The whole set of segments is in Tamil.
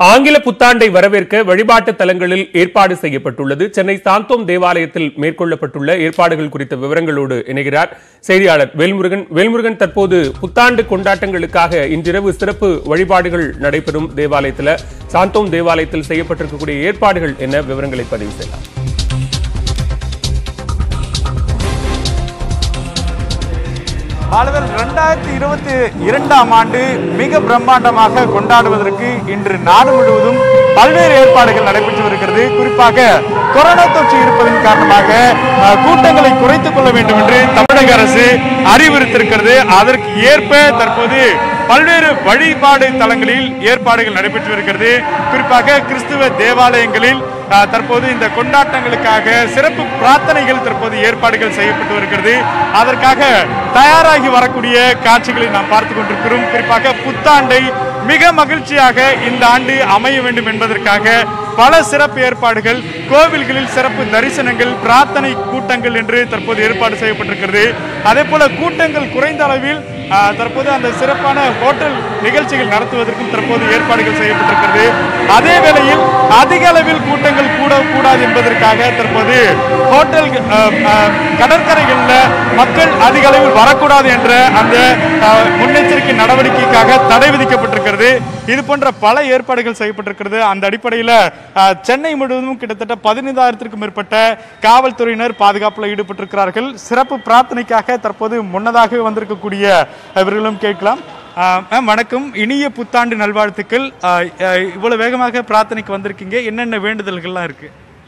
ஆங்கில புத்தாண்டை வரவேற்க வழிபாட்டு தலங்களில் ஏற்பாடு செய்யப்பட்டுள்ளது சென்னை சாந்தோம் தேவாலயத்தில் மேற்கொள்ளப்பட்டுள்ள ஏற்பாடுகள் குறித்த விவரங்களோடு இணைகிறார் செய்தியாளர் வேல்முருகன் வேல்முருகன் தற்போது புத்தாண்டு கொண்டாட்டங்களுக்காக இன்றிரவு சிறப்பு வழிபாடுகள் நடைபெறும் தேவாலயத்தில் சாந்தோம் தேவாலயத்தில் செய்யப்பட்டிருக்கக்கூடிய ஏற்பாடுகள் என்ன விவரங்களை பதிவு செய்யலாம் மாணவர் ரெண்டாயிரத்தி இருபத்தி இரண்டாம் ஆண்டு மிக பிரம்மாண்டமாக கொண்டாடுவதற்கு இன்று நாடு முழுவதும் பல்வேறு ஏற்பாடுகள் நடைபெற்று வருகிறது குறிப்பாக கொரோனா தொற்று இருப்பதன் காரணமாக அஹ், கூட்டங்களை குறைத்துக் கொள்ள வேண்டும் என்று தமிழக அரசு அறிவுறுத்திருக்கிறது அதற்கு ஏற்ப தற்போது பல்வேறு வழிபாடு தலங்களில் ஏற்பாடுகள் நடைபெற்று வருகிறது குறிப்பாக கிறிஸ்துவ தேவாலயங்களில் அஹ், தற்போது இந்த கொண்டாட்டங்களுக்காக சிறப்பு பிரார்த்தனைகள் தற்போது ஏற்பாடுகள் செய்யப்பட்டு வருகிறது அதற்காக தயாராகி வரக்கூடிய காட்சிகளை நாம் பார்த்து கொண்டிருக்கிறோம் குறிப்பாக புத்தாண்டை மிக மகிழ்ச்சியாக இந்த ஆண்டு அமைய வேண்டும் என்பதற்காக பல சிறப்பு ஏற்பாடுகள் கோவில்களில் சிறப்பு தரிசனங்கள் பிரார்த்தனை கூட்டங்கள் என்று தற்போது ஏற்பாடு செய்யப்பட்டிருக்கிறது அதே போல கூட்டங்கள் குறைந்த அளவில் ஆஹ், தற்போது அந்த சிறப்பான ஹோட்டல் நிகழ்ச்சிகள் நடத்துவதற்கும் தற்போது ஏற்பாடுகள் செய்யப்பட்டிருக்கிறது அதே வேளையில் அதிக அளவில் கூட்டங்கள் கூட கூடாது என்பதற்காக தற்போது ஹோட்டல் ஆஹ், ஆஹ், கடற்கரைகளில் மக்கள் அதிக அளவில் வரக்கூடாது என்ற அந்த ஆஹ், முன்னெச்சரிக்கை நடவடிக்கைக்காக தடை விதிக்கப்பட்டிருக்கிறது இது போன்ற பல ஏற்பாடுகள் செய்யப்பட்டிருக்கிறது அந்த அடிப்படையில் ஆஹ், சென்னை முழுவதும் கிட்டத்தட்ட பதினைந்தாயிரத்திற்கும் மேற்பட்ட காவல்துறையினர் பாதுகாப்பில் ஈடுபட்டிருக்கிறார்கள் சிறப்பு பிரார்த்தனைக்காக தற்போது முன்னதாகவே வந்திருக்கக்கூடிய இவர்களும் கேட்கலாம் ஆஹ், மேம் வணக்கம் இனிய புத்தாண்டு நல்வாழ்த்துக்கள் ஆஹ், ஆஹ், இவ்வளவு வேகமாக பிரார்த்தனைக்கு வந்திருக்கீங்க என்னென்ன வேண்டுதல்கள்லாம் இருக்கு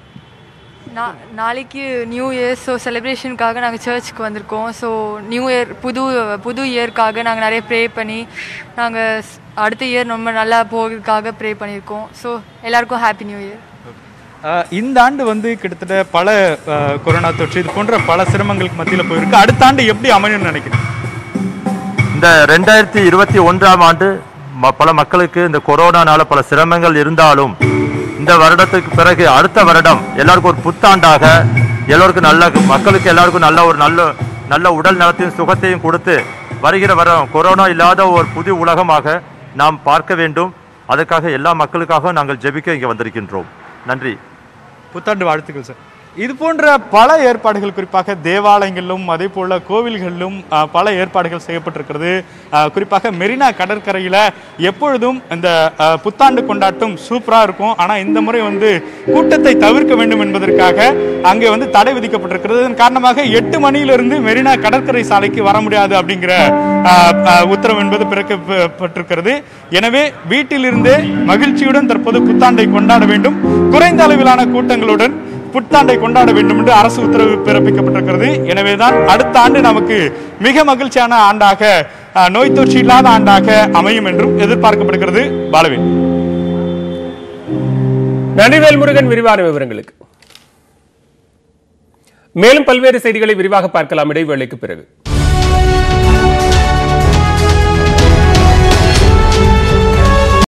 நா நாளைக்கு நியூ இயர் ஸோ செலிப்ரேஷனுக்காக நாங்கள் சர்ச்சுக்கு வந்திருக்கோம் ஸோ நியூ இயர் புது புது இயர்க்காக நாங்கள் நிறைய ப்ரே பண்ணி நாங்கள் அடுத்த இயர் ரொம்ப நல்லா போகிறதுக்காக ப்ரே பண்ணியிருக்கோம் ஸோ எல்லாருக்கும் ஹாப்பி நியூ இயர் ஆஹ், இந்த ஆண்டு வந்து கிட்டத்தட்ட பல ஆஹ், கொரோனா தொற்று இது போன்ற பல சிரமங்களுக்கு மத்தியில் போயிருக்கு அடுத்த ஆண்டு எப்படி அமையும்னு நினைக்கிறேன் இந்த ரெண்டாயிரத்தி இருபத்தி ஒன்றாம் ஆண்டு ம- பல மக்களுக்கு இந்த கொரோனானால பல சிரமங்கள் இருந்தாலும் இந்த வருடத்துக்கு பிறகு அடுத்த வருடம் எல்லாருக்கும் ஒரு புத்தாண்டாக எல்லோருக்கும் நல்ல மக்களுக்கு எல்லாருக்கும் நல்ல ஒரு நல்ல நல்ல உடல் நலத்தையும் சுகத்தையும் கொடுத்து வருகிற வரம் கொரோனா இல்லாத ஒரு புது உலகமாக நாம் பார்க்க வேண்டும் அதற்காக எல்லா மக்களுக்காகவும் நாங்கள் ஜெபிக்க இங்கே வந்திருக்கின்றோம் நன்றி புத்தாண்டு வாழ்த்துக்கள் சார் இது போன்ற பல ஏற்பாடுகள் குறிப்பாக தேவாலயங்களிலும் அதே போல கோவில்களிலும் ஆஹ், பல ஏற்பாடுகள் செய்யப்பட்டிருக்கிறது ஆஹ், குறிப்பாக மெரினா கடற்கரையில் எப்பொழுதும் இந்த ஆஹ், புத்தாண்டு கொண்டாட்டம் சூப்பராக இருக்கும் ஆனால் இந்த முறை வந்து கூட்டத்தை தவிர்க்க வேண்டும் என்பதற்காக அங்கே வந்து தடை விதிக்கப்பட்டிருக்கிறது இதன் காரணமாக எட்டு மணியிலிருந்து மெரினா கடற்கரை சாலைக்கு வர முடியாது அப்படிங்கிற ஆஹ், ஆஹ், உத்தரவு என்பது பிறக்கப்பட்டிருக்கிறது எனவே வீட்டிலிருந்தே மகிழ்ச்சியுடன் தற்போது புத்தாண்டை கொண்டாட வேண்டும் குறைந்த அளவிலான கூட்டங்களுடன் புத்தாண்டை கொண்டாட வேண்டும் என்று அரசு உத்தரவு பிறப்பிக்கப்பட்டிருக்கிறது எனவேதான் அடுத்த ஆண்டு நமக்கு மிக மகிழ்ச்சியான ஆண்டாக ஆஹ், நோய் தொற்று இல்லாத ஆண்டாக அமையும் என்றும் எதிர்பார்க்கப்படுகிறது பாலவேல் நன்றி வேல்முருகன் விரிவான விவரங்களுக்கு மேலும் பல்வேறு செய்திகளை விரிவாக பார்க்கலாம் இடைவேளைக்கு பிறகு